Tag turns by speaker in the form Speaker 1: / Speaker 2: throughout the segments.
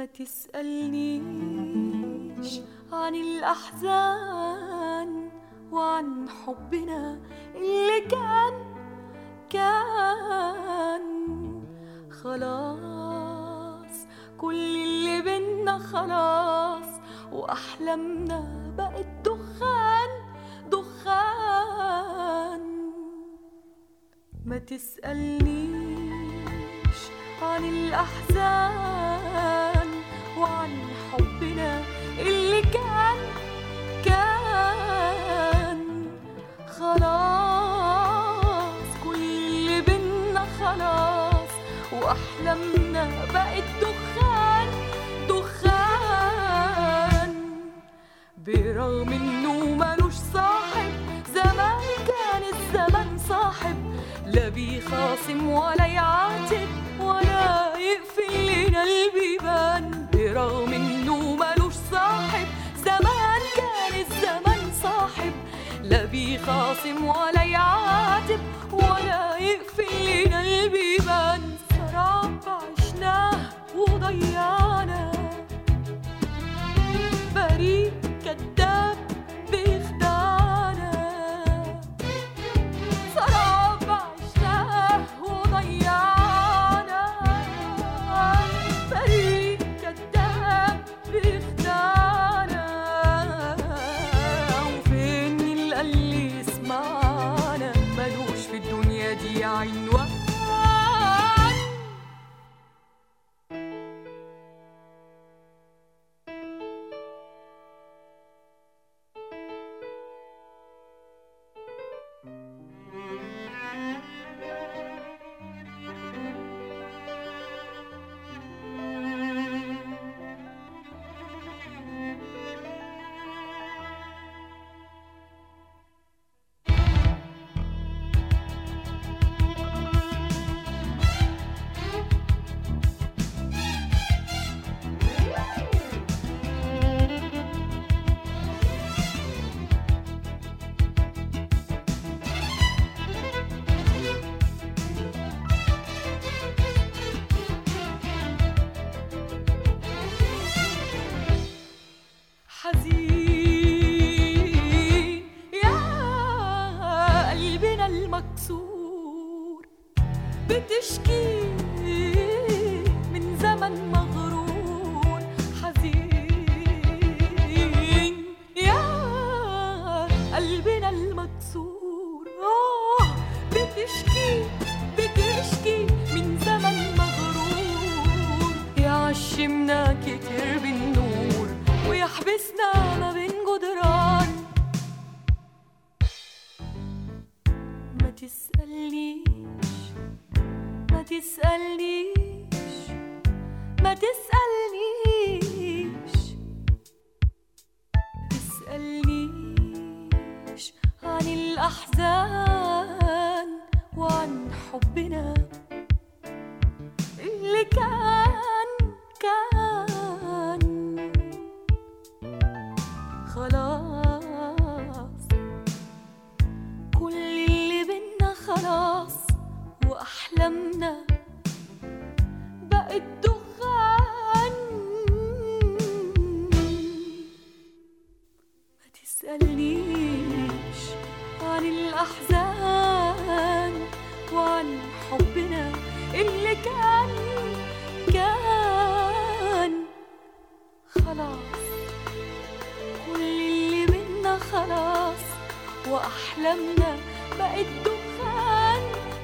Speaker 1: تسألنيش عن الأحزان وعن حبنا اللي كان كان خلاص كل اللي بينا خلاص وأحلامنا بقت دخان دخان ما تسألنيش عن الأحزان وعن حبنا اللي كان كان خلاص كل اللي بينا خلاص وأحلامنا بقت دخان دخان برغم إنه ملوش صاحب زمان كان الزمن صاحب لا بيخاصم ولا يعاتب ولا يقفل لنا البيبان برغم انه ملوش صاحب زمان كان الزمن صاحب لا بيخاصم ولا يعاتب ولا يقفل لنا البيبان سراب عشناه وضيعنا بريء كذاب بيخدعنا سراب عشناه وضيعنا بريء كذاب بيخدعنا وفين اللي قال لي اسمعنا ملوش في الدنيا دي عنوان حزين يا قلبنا المكسور بتشكي من زمن مغرور حزين يا قلبنا المكسور آه بتشكي بتشكي من زمن مغرور يعشمنا كتير بالنور ويحبسنا ما بين جدران ما تسألنيش ما تسألنيش ما تسألنيش تسألنيش عن الأحزان وعن حبنا اللي كان كان خلاص كل اللي بينا خلاص وأحلامنا بقت دخان ما تسألنيش عن الأحزان وعن حبنا اللي كان كان خلاص كل اللي بينا خلاص وأحلامنا بقت دخان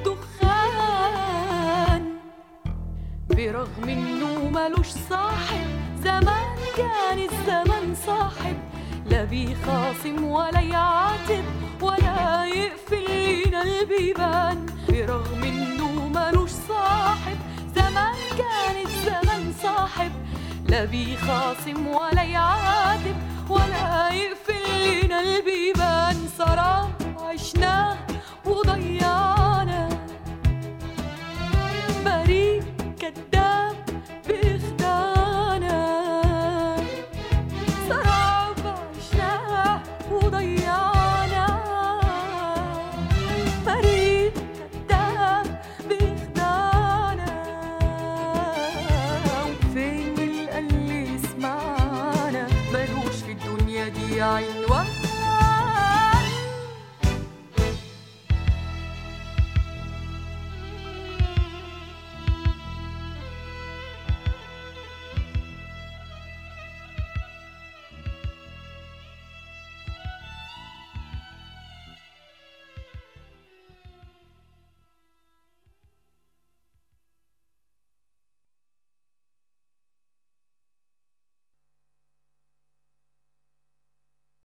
Speaker 1: دخان برغم إنه ملوش صاحب زمان كان الزمن صاحب لا بيخاصم ولا يعاتب ولا يقفل لنا البيبان برغم إنه ملوش صاحب زمان كان الزمن صاحب لا بيخاصم ولا يعاتب ولا يقفل لنا البيبان سراب عشناه وضيعنا بريء كذاب بيخدعنا سراب عشناه وضيعنا